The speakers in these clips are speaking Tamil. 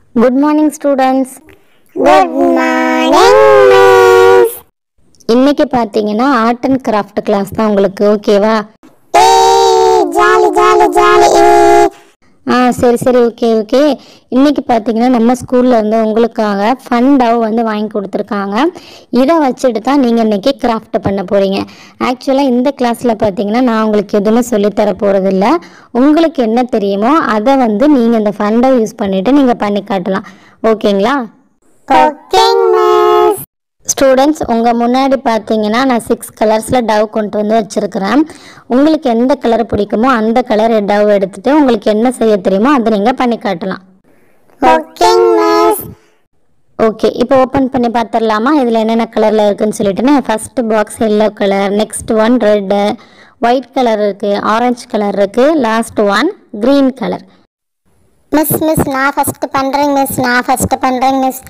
good morning students good morning miss இன்னைக்கு பார்த்தீங்கன்னா ஆர்ட் அண்ட் கிராஃப்ட் கிளாஸ் தான் உங்களுக்கு ஓகேவா ஏய் ஜாலி ஜாலி ஜாலி ஆ சரி சரி ஓகே ஓகே இன்னைக்கு பார்த்தீங்கன்னா நம்ம ஸ்கூல்ல இருந்து உங்களுக்காக ஃபன் டவ் வந்து வாங்கி கொடுத்துருக்காங்க இதை வச்சுட்டு தான் நீங்கள் இன்னைக்கு கிராஃப்ட் பண்ண போறீங்க ஆக்சுவலாக இந்த கிளாஸில் பார்த்தீங்கன்னா நான் உங்களுக்கு எதுவுமே சொல்லித்தர போகிறதில்ல உங்களுக்கு என்ன தெரியுமோ அதை வந்து நீங்கள் இந்த ஃபன் டவ் யூஸ் பண்ணிட்டு நீங்கள் பண்ணி காட்டலாம் ஓகேங்களா குக்கிங் மிஸ் ஸ்டூடெண்ட்ஸ் உங்கள் முன்னாடி பார்த்தீங்கன்னா நான் சிக்ஸ் கலர்ஸில் டவ் கொண்டு வந்து வச்சுருக்கிறேன் உங்களுக்கு எந்த கலர் பிடிக்குமோ அந்த கலர் டவ் எடுத்துட்டு உங்களுக்கு என்ன செய்ய தெரியுமோ அதை நீங்கள் பண்ணி காட்டலாம் குக்கிங் மிஸ் ஓகே இப்போ ஓப்பன் பண்ணி பார்த்துடலாமா இதில் என்னென்ன கலரில் இருக்குன்னு சொல்லிட்டுன்னு first box yellow colour next one red white colour இருக்குது ஆரஞ்சு கலர் இருக்குது last one green colour miss miss நான் ஃபர்ஸ்ட் பண்றேன் மிஸ் நான் ஃபர்ஸ்ட் பண்றேன் மிஸ்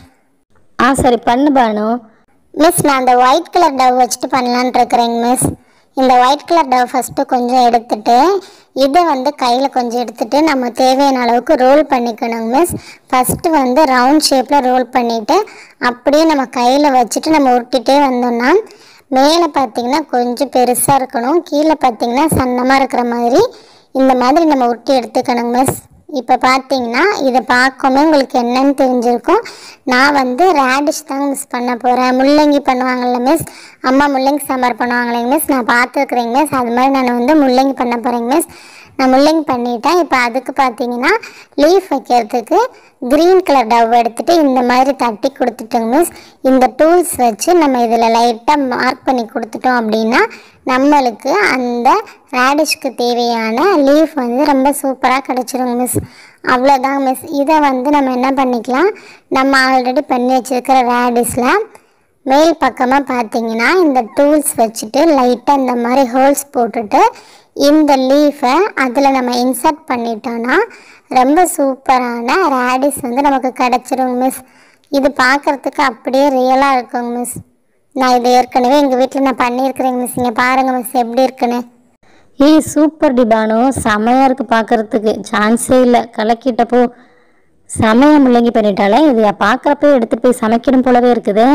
ஆ சரி பண்ணு பானு மிஸ் நான் அந்த ஒயிட் கலர் டவ் வச்சுட்டு பண்ணலான்னு இருக்கிறேங்க மிஸ் இந்த ஒயிட் கலர் டவ் ஃபஸ்ட்டு கொஞ்சம் எடுத்துட்டு இதை வந்து கையில் கொஞ்சம் எடுத்துட்டு நம்ம தேவையான அளவுக்கு ரோல் பண்ணிக்கணுங்க மிஸ் ஃபஸ்ட்டு வந்து ரவுண்ட் ஷேப்பில் ரோல் பண்ணிவிட்டு அப்படியே நம்ம கையில் வச்சுட்டு நம்ம உருட்டிகிட்டே வந்தோம்னா மேலே பார்த்தீங்கன்னா கொஞ்சம் பெருசாக இருக்கணும் கீழே பார்த்தீங்கன்னா சன்னமாக இருக்கிற மாதிரி இந்த மாதிரி நம்ம உருட்டி எடுத்துக்கணுங்க மிஸ் இப்போ பார்த்தீங்கன்னா இதை பார்க்கவே உங்களுக்கு என்னன்னு தெரிஞ்சிருக்கும் நான் வந்து ரேடிஷ் தாங்க மிஸ் பண்ண போகிறேன் முள்ளங்கி பண்ணுவாங்கல்ல மிஸ் அம்மா முள்ளங்கி சாம்பார் பண்ணுவாங்களேங்க மிஸ் நான் பார்த்துருக்குறேங்க மிஸ் அது மாதிரி நான் வந்து முள்ளங்கி பண்ண போகிறேங்க மிஸ் நான் முள்ளங்கி பண்ணிட்டேன் இப்போ அதுக்கு பார்த்தீங்கன்னா லீஃப் வைக்கிறதுக்கு க்ரீன் கலர் டவ் எடுத்துட்டு இந்த மாதிரி தட்டி கொடுத்துட்டோங்க மிஸ் இந்த டூல்ஸ் வச்சு நம்ம இதில் லைட்டாக மார்க் பண்ணி கொடுத்துட்டோம் அப்படின்னா நம்மளுக்கு அந்த ரேடிஷ்க்கு தேவையான லீஃப் வந்து ரொம்ப சூப்பராக கிடச்சிருங்க மிஸ் அவ்வளோதாங்க மிஸ் இதை வந்து நம்ம என்ன பண்ணிக்கலாம் நம்ம ஆல்ரெடி பண்ணி வச்சிருக்கிற ரேடிஷில் மேல் பக்கமாக பார்த்தீங்கன்னா இந்த டூல்ஸ் வச்சுட்டு லைட்டாக இந்த மாதிரி ஹோல்ஸ் போட்டுட்டு இந்த லீஃபை அதில் நம்ம இன்சர்ட் பண்ணிட்டோன்னா ரொம்ப சூப்பரான ரேடிஸ் வந்து நமக்கு கிடச்சிரும் மிஸ் இது பார்க்குறதுக்கு அப்படியே ரியலாக இருக்குங்க மிஸ் நான் இது ஏற்கனவே எங்கள் வீட்டில் நான் பண்ணியிருக்கிறேங்க மிஸ் இங்கே பாருங்கள் மிஸ் எப்படி இருக்குன்னு ஏய் சூப்பர் டிபானு செமையாக இருக்குது பார்க்கறதுக்கு சான்ஸே இல்லை கலக்கிட்டப்போ செமையா முள்ளங்கி பண்ணிட்டாலே இது பார்க்குறப்ப எடுத்துகிட்டு போய் சமைக்கணும் போலவே இருக்குதே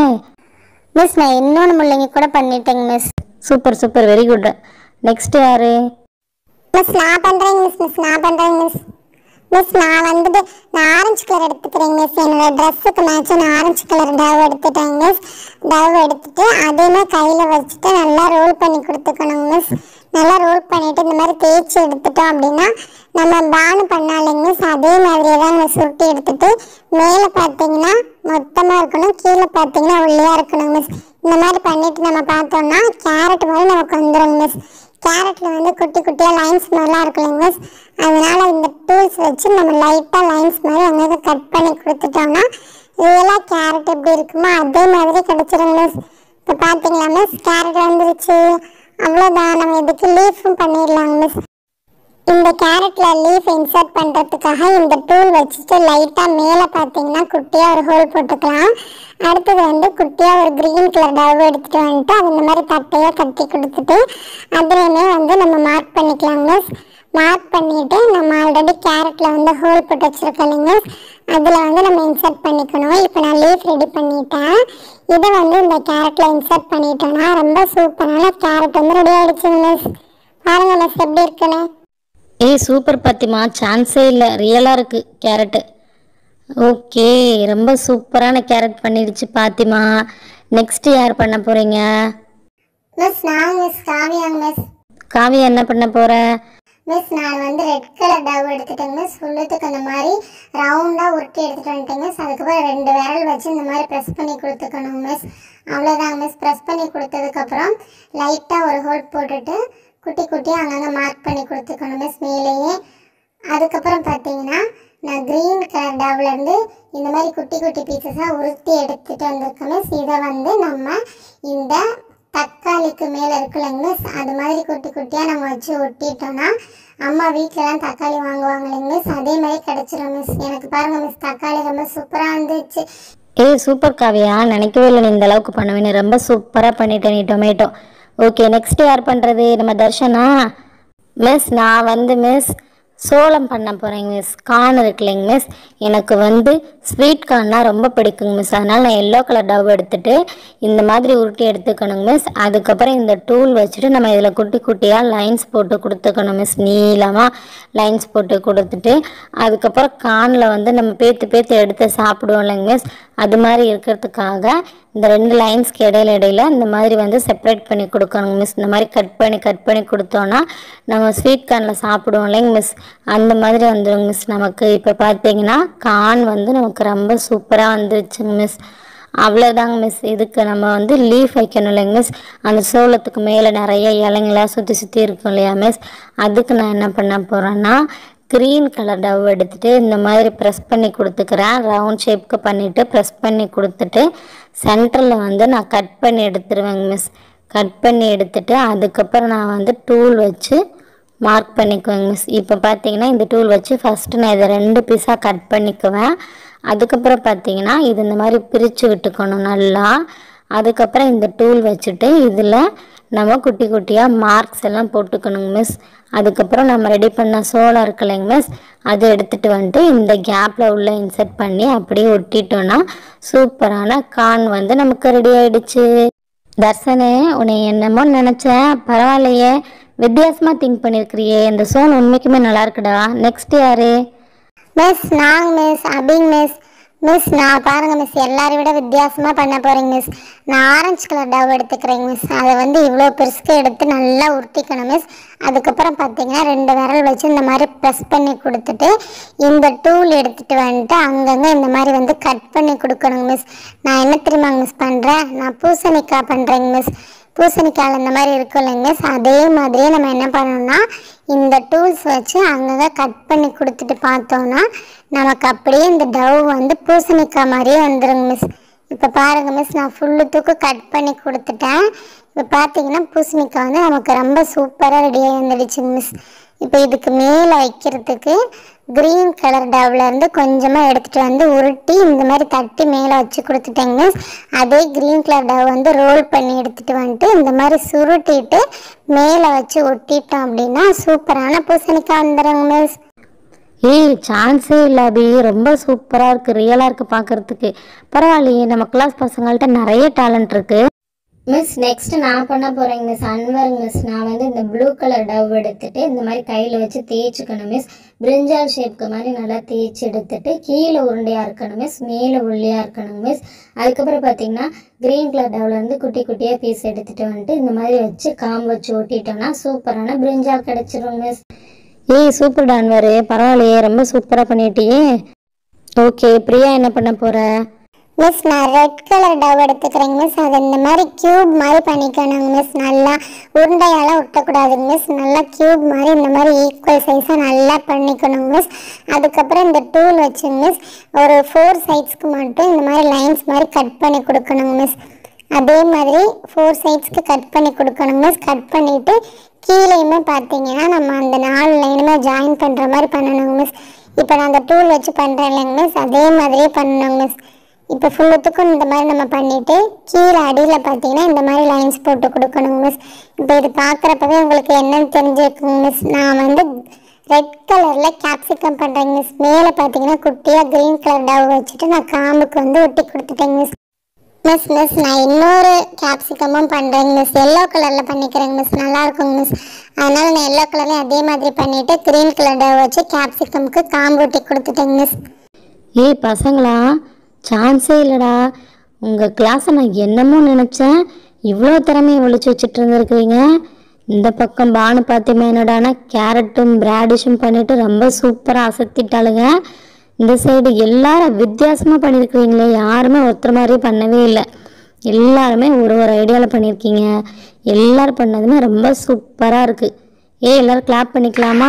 மிஸ் நான் இன்னொன்று முள்ளங்கி கூட பண்ணிட்டேங்க miss super super very good next யாரு மிஸ் நான் பண்ணுறேங்க மிஸ் மிஸ் நான் பண்ணுறேங்க மிஸ் மிஸ் நான் வந்துட்டு நான் ஆரஞ்சு கலர் எடுத்துக்கிறேங்க மிஸ் என்னோட ட்ரெஸ்ஸுக்கு மேட்சாக நான் ஆரஞ்சு கலர் டவ் எடுத்துட்டேங்க மிஸ் டவ் எடுத்துட்டு அதையுமே கையில் வச்சுட்டு நல்லா ரோல் பண்ணி கொடுத்துக்கணுங்க மிஸ் நல்லா ரோல் பண்ணிவிட்டு இந்த மாதிரி தேய்ச்சி எடுத்துட்டோம் அப்படின்னா நம்ம பானு பண்ணாலைங்க மிஸ் அதே மாதிரியே தான் மிஸ் சுருட்டி எடுத்துட்டு மேலே பார்த்தீங்கன்னா மொத்தமாக இருக்கணும் கீழே பார்த்தீங்கன்னா ஒல்லியாக இருக்கணும் மிஸ் இந்த மாதிரி பண்ணிட்டு நம்ம பார்த்தோம்னா கேரட் மாதிரி நமக்கு வந்துடும் மிஸ் கேரட்ல வந்து குட்டி குட்டியாக லைன்ஸ் மாதிரிலாம் இருக்கும் மிஸ் அதனால இந்த டூல்ஸ் வச்சு நம்ம லைட்டாக லைன்ஸ் மாதிரி அங்கே கட் பண்ணி கொடுத்துட்டோம்னா ரியலாக கேரட் எப்படி இருக்குமோ அதே மாதிரி கிடச்சிரும் மிஸ் இப்போ பார்த்தீங்களா மிஸ் கேரட் வந்துருச்சு அவ்வளோதான் நம்ம இதுக்கு லீஃபும் பண்ணிடலாங்க மிஸ் இந்த கேரட்ல லீஃப் இன்சர்ட் பண்ணுறதுக்காக இந்த டூல் வச்சுட்டு லைட்டாக மேலே பார்த்தீங்கன்னா குட்டியாக ஒரு ஹோல் போட்டுக்கலாம் அடுத்தது வந்து குட்டியாக ஒரு க்ரீன் கலர் டவ் எடுத்துகிட்டு வந்துட்டு அது இந்த மாதிரி தட்டையாக கட்டி கொடுத்துட்டு அதுலேயுமே வந்து நம்ம மார்க் பண்ணிக்கலாங்க மார்க் பண்ணிவிட்டு நம்ம ஆல்ரெடி கேரட்டில் வந்து ஹோல் போட்டு வச்சுருக்கோம் இல்லைங்க அதில் வந்து நம்ம இன்சர்ட் பண்ணிக்கணும் இப்போ நான் லீஃப் ரெடி பண்ணிட்டேன் இதை வந்து இந்த கேரட்டில் இன்சர்ட் பண்ணிட்டோன்னா ரொம்ப சூப்பரான கேரட் வந்து ரெடி ஆகிடுச்சுங்க மிஸ் பாருங்கள் மிஸ் எப்படி இருக்குன்னு ஏய் சூப்பர் பாத்திமா சான்ஸே இல்லை ரியலாக இருக்குது கேரட்டு ஓகே ரொம்ப சூப்பரான கேரட் பண்ணிடுச்சு பாத்திமா நெக்ஸ்ட் யார் பண்ண போகிறீங்க மிஸ் நான் மிஸ் காவியாங்க மிஸ் காவியா என்ன பண்ண போகிற மிஸ் நான் வந்து ரெட் கலர் டவ் எடுத்துட்டேங்க மிஸ் உள்ளத்துக்கு அந்த மாதிரி ரவுண்டாக உருட்டி எடுத்துட்டு வந்துட்டேங்க மிஸ் அதுக்கப்புறம் ரெண்டு விரல் வச்சு இந்த மாதிரி ப்ரெஸ் பண்ணி கொடுத்துக்கணும் மிஸ் அவ்வளோதாங்க மிஸ் ப்ரெஸ் பண்ணி கொடுத்ததுக்கப்புறம் லைட்டாக ஒரு ஹோல் போட்டுட்டு குட்டி குட்டியாக அங்கங்கே மார்க் பண்ணி கொடுத்துக்கணும் மிஸ் மேலேயே அதுக்கப்புறம் பார்த்தீங்கன்னா நான் க்ரீன் கலர் டவ்லேருந்து இந்த மாதிரி குட்டி குட்டி பீசஸாக உருட்டி எடுத்துகிட்டு வந்திருக்கேன் மிஸ் இதை வந்து நம்ம இந்த தக்காளிக்கு மேலே இருக்குல்லங்க மிஸ் அது மாதிரி குட்டி குட்டியாக நம்ம வச்சு ஒட்டிட்டோம்னா அம்மா வீட்டிலலாம் தக்காளி வாங்குவாங்க இல்லைங்க மிஸ் அதே மாதிரி கிடச்சிரும் மிஸ் எனக்கு பாருங்கள் மிஸ் தக்காளி ரொம்ப சூப்பராக இருந்துச்சு ஏய் சூப்பர் காவியா நினைக்கவே இல்லை நீ இந்த அளவுக்கு பண்ணுவேன்னு ரொம்ப சூப்பராக பண்ணிட்ட நீ டொமேட்டோ ஓகே நெக்ஸ்ட் யார் பண்ணுறது நம்ம தர்ஷனா மிஸ் நான் வந்து மிஸ் சோளம் பண்ண போகிறேங்க மிஸ் கார்ன் இருக்கு இல்லைங்க மிஸ் எனக்கு வந்து ஸ்வீட் கார்ன்னா ரொம்ப பிடிக்குங்க மிஸ் அதனால் நான் எல்லோ கலர் டவ் எடுத்துட்டு இந்த மாதிரி உருட்டி எடுத்துக்கணுங்க மிஸ் அதுக்கப்புறம் இந்த டூல் வச்சுட்டு நம்ம இதில் குட்டி குட்டியாக லைன்ஸ் போட்டு கொடுத்துக்கணும் மிஸ் நீளமாக லைன்ஸ் போட்டு கொடுத்துட்டு அதுக்கப்புறம் கார்னில் வந்து நம்ம பேத்து பேத்து எடுத்து சாப்பிடுவோம் இல்லைங்க மிஸ் அது மாதிரி இருக்கிறதுக்காக இந்த ரெண்டு லைன்ஸ்க்கு இடையில இடையில இந்த மாதிரி வந்து செப்பரேட் பண்ணி கொடுக்கணும் மிஸ் இந்த மாதிரி கட் பண்ணி கட் பண்ணி கொடுத்தோன்னா நம்ம ஸ்வீட் கார்னில் சாப்பிடுவோம் இல்லைங்க மிஸ் அந்த மாதிரி வந்துடும் மிஸ் நமக்கு இப்போ பார்த்தீங்கன்னா கார்ன் வந்து நமக்கு ரொம்ப சூப்பராக வந்துருச்சுங்க மிஸ் அவ்வளோதாங்க மிஸ் இதுக்கு நம்ம வந்து லீஃப் வைக்கணும் இல்லைங்க மிஸ் அந்த சோளத்துக்கு மேலே நிறைய இலைங்களா சுற்றி சுற்றி இருக்கும் இல்லையா மிஸ் அதுக்கு நான் என்ன பண்ண போகிறேன்னா க்ரீன் கலர் டவ் எடுத்துட்டு இந்த மாதிரி ப்ரெஸ் பண்ணி கொடுத்துக்கிறேன் ரவுண்ட் ஷேப்க்கு பண்ணிவிட்டு ப்ரெஸ் பண்ணி கொடுத்துட்டு சென்டரில் வந்து நான் கட் பண்ணி எடுத்துருவேங்க மிஸ் கட் பண்ணி எடுத்துட்டு அதுக்கப்புறம் நான் வந்து டூல் வச்சு மார்க் பண்ணிக்குவேங்க மிஸ் இப்போ பார்த்தீங்கன்னா இந்த டூல் வச்சு ஃபஸ்ட்டு நான் இதை ரெண்டு பீஸாக கட் பண்ணிக்குவேன் அதுக்கப்புறம் பார்த்தீங்கன்னா இது இந்த மாதிரி பிரித்து விட்டுக்கணும் நல்லா அதுக்கப்புறம் இந்த டூல் வச்சுட்டு இதில் நம்ம குட்டி குட்டியாக மார்க்ஸ் எல்லாம் போட்டுக்கணுங்க மிஸ் அதுக்கப்புறம் நம்ம ரெடி பண்ண சோளம் இருக்கு இல்லைங்க மிஸ் அதை எடுத்துகிட்டு வந்துட்டு இந்த கேப்பில் உள்ள இன்சர்ட் பண்ணி அப்படியே ஒட்டிட்டோன்னா சூப்பரான கார்ன் வந்து நமக்கு ரெடி ஆயிடுச்சு தர்சனே உன்னை என்னமோ நினச்சேன் பரவாயில்லையே வித்தியாசமாக திங்க் பண்ணியிருக்கிறியே இந்த சோன் உண்மைக்குமே நல்லா இருக்குடா நெக்ஸ்ட் யாரு மிஸ் நாங்க மிஸ் அபிங் மிஸ் மிஸ் நான் பாருங்க மிஸ் எல்லாரையும் விட வித்தியாசமா பண்ண போறேங்க மிஸ் நான் ஆரஞ்சு கலர் டவ் எடுத்துக்கிறேங்க மிஸ் அதை வந்து இவ்வளோ பெருசுக்கு எடுத்து நல்லா உருட்டிக்கணும் மிஸ் அதுக்கப்புறம் பார்த்தீங்கன்னா ரெண்டு விரல் வச்சு இந்த மாதிரி ப்ரெஸ் பண்ணி கொடுத்துட்டு இந்த டூல் எடுத்துட்டு வந்துட்டு அங்கங்கே இந்த மாதிரி வந்து கட் பண்ணி கொடுக்கணுங்க மிஸ் நான் என்ன தெரியுமாங்க மிஸ் பண்ணுறேன் நான் பூசணிக்காய் பண்ணுறேங்க மிஸ் பூசணிக்காயில் இந்த மாதிரி இருக்கும் இல்லைங்க மிஸ் அதே மாதிரியே நம்ம என்ன பண்ணணும்னா இந்த டூல்ஸ் வச்சு அங்கங்கே கட் பண்ணி கொடுத்துட்டு பார்த்தோன்னா நமக்கு அப்படியே இந்த டவ் வந்து பூசணிக்காய் மாதிரியே வந்துருங்க மிஸ் இப்போ பாருங்க மிஸ் நான் ஃபுல்லுத்துக்கும் கட் பண்ணி கொடுத்துட்டேன் இப்போ பார்த்தீங்கன்னா பூசணிக்காய் வந்து நமக்கு ரொம்ப சூப்பராக ரெடியாகி வந்துடுச்சுங்க மிஸ் இப்போ இதுக்கு மேலே வைக்கிறதுக்கு க்ரீன் கலர் டவ்ல இருந்து கொஞ்சமாக எடுத்துகிட்டு வந்து உருட்டி இந்த மாதிரி தட்டி மேலே வச்சு கொடுத்துட்டேங்க மிஸ் அதே க்ரீன் கலர் டவ் வந்து ரோல் பண்ணி எடுத்துகிட்டு வந்துட்டு இந்த மாதிரி சுருட்டிட்டு மேலே வச்சு ஒட்டிட்டோம் அப்படின்னா சூப்பரான பூசணிக்காய் வந்துடுங்க மிஸ் ஏய் சான்ஸே இல்லை அபி ரொம்ப சூப்பராக இருக்குது ரியலாக இருக்குது பார்க்கறதுக்கு பரவாயில்லையே நம்ம கிளாஸ் பசங்கள்ட்ட நிறைய டேலண்ட் இருக்குது மிஸ் நெக்ஸ்ட் நான் பண்ண போகிறேங்க மிஸ் அன்வர் மிஸ் நான் வந்து இந்த ப்ளூ கலர் டவ் எடுத்துட்டு இந்த மாதிரி கையில் வச்சு தேய்ச்சிக்கணும் மிஸ் பிரிஞ்சால் ஷேப்க்கு மாதிரி நல்லா தேய்ச்சி எடுத்துட்டு கீழே உருண்டையாக இருக்கணும் மிஸ் மேலே ஒல்லியாக இருக்கணும் மிஸ் அதுக்கப்புறம் பார்த்தீங்கன்னா க்ரீன் கலர் டவ்ல இருந்து குட்டி குட்டியாக பீஸ் எடுத்துட்டு வந்துட்டு இந்த மாதிரி வச்சு காம்பு வச்சு ஓட்டிட்டோம்னா சூப்பரான பிரிஞ்சால் கிடச்சிரும் மிஸ் ஏய் சூப்பர் டான்வர் பரவாயில்லையே ரொம்ப சூப்பராக பண்ணிட்டியே ஓகே பிரியா என்ன பண்ண போற மிஸ் நான் ரெட் கலர் டவ் எடுத்துக்கிறேங்க மிஸ் அது இந்த மாதிரி கியூப் மாதிரி பண்ணிக்கணுங்க மிஸ் நல்லா உருண்டையாலாம் ஒட்டக்கூடாதுங்க மிஸ் நல்லா கியூப் மாதிரி இந்த மாதிரி ஈக்குவல் சைஸாக நல்லா பண்ணிக்கணுங்க மிஸ் அதுக்கப்புறம் இந்த டூல் வச்சுங்க மிஸ் ஒரு ஃபோர் சைட்ஸ்க்கு மட்டும் இந்த மாதிரி லைன்ஸ் மாதிரி கட் பண்ணி கொடுக்கணுங்க மிஸ் அதே மாதிரி ஃபோர் சைட்ஸ்க்கு கட் பண்ணி கொடுக்கணுங்க மிஸ் கட் பண்ணிவிட்டு கீழேயுமே பார்த்தீங்கன்னா நம்ம அந்த நாலு லைனுமே ஜாயின் பண்ணுற மாதிரி பண்ணணுங்க மிஸ் இப்போ நான் அந்த டூல் வச்சு பண்ணுறேன் இல்லைங்க மிஸ் அதே மாதிரியே பண்ணணுங்க மிஸ் இப்போ ஃபுல்லுத்துக்கும் இந்த மாதிரி நம்ம பண்ணிவிட்டு கீழே அடியில் பார்த்தீங்கன்னா இந்த மாதிரி லைன்ஸ் போட்டு கொடுக்கணுங்க மிஸ் இப்போ இது பார்க்குறப்பவே உங்களுக்கு என்னன்னு தெரிஞ்சிருக்குங்க மிஸ் நான் வந்து ரெட் கலரில் கேப்சிகம் பண்ணுறேங்க மிஸ் மேலே பார்த்தீங்கன்னா குட்டியாக க்ரீன் கலர் டவ் வச்சுட்டு நான் காம்புக்கு வந்து ஒட்டி கொடுத்துட்டேங்க மிஸ் மிஸ் மிஸ் நான் இன்னொரு கேப்சிகமும் பண்ணுறேங்க மிஸ் எல்லோ கலரில் பண்ணிக்கிறேங்க மிஸ் நல்லா இருக்குங்க மிஸ் அதனால நான் எல்லோ கலர்லேயும் அதே மாதிரி பண்ணிவிட்டு க்ரீன் கலர் டவ் வச்சு கேப்சிகம்க்கு காம்பு ஒட்டி கொடுத்துட்டேங்க மிஸ் ஏய் பசங்களா சான்ஸே இல்லைடா உங்கள் கிளாஸை நான் என்னமோ நினச்சேன் இவ்வளோ திறமையை ஒழிச்சு வச்சுட்டு இருந்திருக்கிறீங்க இந்த பக்கம் பானு பாத்திமா என்னடானா கேரட்டும் பிராடிஷும் பண்ணிட்டு ரொம்ப சூப்பராக அசத்திட்டாளுங்க இந்த சைடு எல்லாரும் வித்தியாசமாக பண்ணியிருக்கிறீங்களே யாருமே ஒருத்தர் மாதிரி பண்ணவே இல்லை எல்லாருமே ஒரு ஒரு ஐடியாவில் பண்ணியிருக்கீங்க எல்லாரும் பண்ணதுமே ரொம்ப சூப்பராக இருக்குது ஏ எல்லாரும் கிளாப் பண்ணிக்கலாமா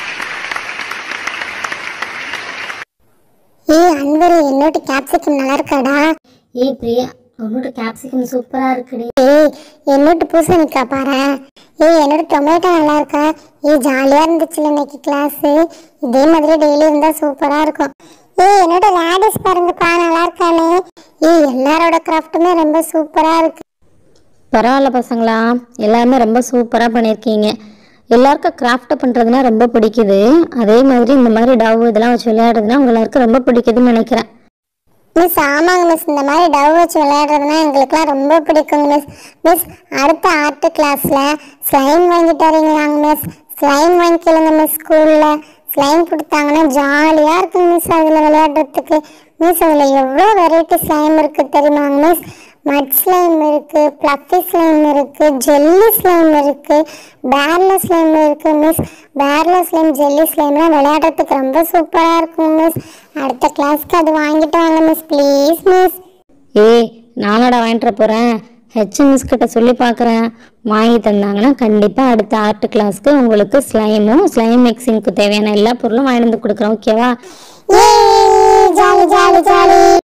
ஏய் அன்வரு என்னோட கேப்சிகம் நல்லா இருக்காடா ஏய் பிரியா உன்னோட கேப்சிகம் சூப்பராக இருக்குடி ஏய் என்னோட பூசணிக்கா பாரு ஏய் என்னோட டொமேட்டோ நல்லா இருக்கா ஏய் ஜாலியாக இருந்துச்சுல இன்னைக்கு கிளாஸு இதே மாதிரி டெய்லி இருந்தால் சூப்பராக இருக்கும் ஏய் என்னோட ரேடிஸ் பாருங்கப்பா நல்லா இருக்கானே ஏய் எல்லாரோட கிராஃப்ட்டுமே ரொம்ப சூப்பராக இருக்கு பரவாயில்ல பசங்களா எல்லாருமே ரொம்ப சூப்பராக பண்ணியிருக்கீங்க எல்லாருக்கும் கிராஃப்ட் பண்ணுறதுனா ரொம்ப பிடிக்குது அதே மாதிரி இந்த மாதிரி டவ் இதெல்லாம் வச்சு விளையாடுறதுனா உங்க எல்லாருக்கும் ரொம்ப பிடிக்குதுன்னு நினைக்கிறேன் மிஸ் ஆமாங்க மிஸ் இந்த மாதிரி டவ் வச்சு விளையாடுறதுனா எங்களுக்குலாம் ரொம்ப பிடிக்குங்க மிஸ் மிஸ் அடுத்த ஆர்ட் கிளாஸில் ஸ்லைம் வாங்கிட்டு வரீங்களாங்க மிஸ் ஸ்லைம் வாங்கிக்கலுங்க மிஸ் ஸ்கூலில் ஸ்லைம் கொடுத்தாங்கன்னா ஜாலியாக இருக்குங்க மிஸ் அதில் விளையாடுறதுக்கு மிஸ் அதில் எவ்வளோ வெரைட்டி ஸ்லைம் இருக்குது தெரியுமாங்க மிஸ் மட் ஸ்லைம் இருக்குது ப்ளஃபி ஸ்லைம் இருக்குது ஜெல்லி ஸ்லைம் இருக்குது பேர்ல ஸ்லைம் இருக்குது மிஸ் பேர்ல ஸ்லைம் ஜெல்லி ஸ்லைம்லாம் விளையாடுறதுக்கு ரொம்ப சூப்பராக இருக்குங்க மிஸ் அடுத்த கிளாஸ்க்கு அது வாங்கிட்டு வாங்க மிஸ் ப்ளீஸ் மிஸ் ஏய் நானடா வாங்கிட்டு போகிறேன் ஹெச்எம்எஸ் கிட்ட சொல்லி பார்க்குறேன் வாங்கி தந்தாங்கன்னா கண்டிப்பாக அடுத்த ஆர்ட் கிளாஸ்க்கு உங்களுக்கு ஸ்லைமும் ஸ்லைம் மிக்சிங்க்கு தேவையான எல்லா பொருளும் வாங்கிட்டு வந்து கொடுக்குறேன் ஓகேவா ஏ ஜாலி ஜாலி ஜாலி